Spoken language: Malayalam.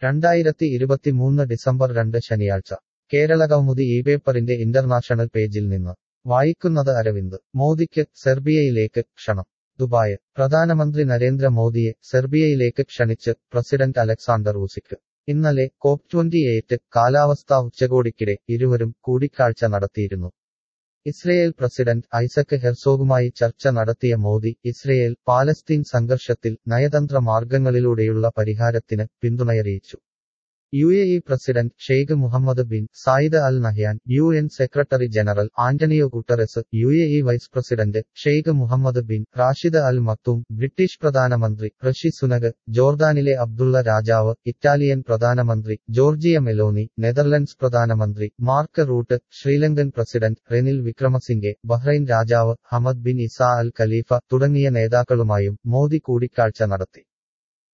രണ്ടായിരത്തി ഇരുപത്തിമൂന്ന് ഡിസംബർ രണ്ട് ശനിയാഴ്ച കേരളകൗമുദി ഈ പേപ്പറിന്റെ ഇന്റർനാഷണൽ പേജിൽ നിന്ന് വായിക്കുന്നത് അരവിന്ദ് മോദിക്ക് സെർബിയയിലേക്ക് ക്ഷണം ദുബായ് പ്രധാനമന്ത്രി നരേന്ദ്ര മോദിയെ സെർബിയയിലേക്ക് ക്ഷണിച്ച് പ്രസിഡന്റ് അലക്സാണ്ടർ ഊസിക്ക് ഇന്നലെ കോപ് ട്വന്റി എയ്റ്റ് കാലാവസ്ഥാ ഉച്ചകോടിക്കിടെ ഇരുവരും കൂടിക്കാഴ്ച നടത്തിയിരുന്നു ഇസ്രയേൽ പ്രസിഡന്റ് ഐസക് ഹെർസോഗുമായി ചർച്ച നടത്തിയ മോദി ഇസ്രയേൽ പാലസ്തീൻ സംഘർഷത്തിൽ നയതന്ത്ര മാർഗങ്ങളിലൂടെയുള്ള പരിഹാരത്തിന് പിന്തുണയറിയിച്ചു U A E president Sheikh Mohammed bin Zayed al Nahyan U N secretary general Antonio Guterres U A E vice president Sheikh Mohammed bin Rashid al Maktoum British പ്രധാനമന്ത്രി ഋഷി സുനക് ജോർദാനിലെ അബ്ദുള്ള രാജാവ് ഇറ്റാലിയൻ പ്രധാനമന്ത്രി ജോർജിയ മെലോനി നെതർലൻഡ്സ് പ്രധാനമന്ത്രി Mark Rutte Sri Lankan president Ranil Wickremesinghe Bahrain രാജാവ് Hamad bin Isa al Khalifa തുടങ്ങിയ നേതാക്കളുമായും മോദി കൂടിക്കാഴ്ച നടത്തി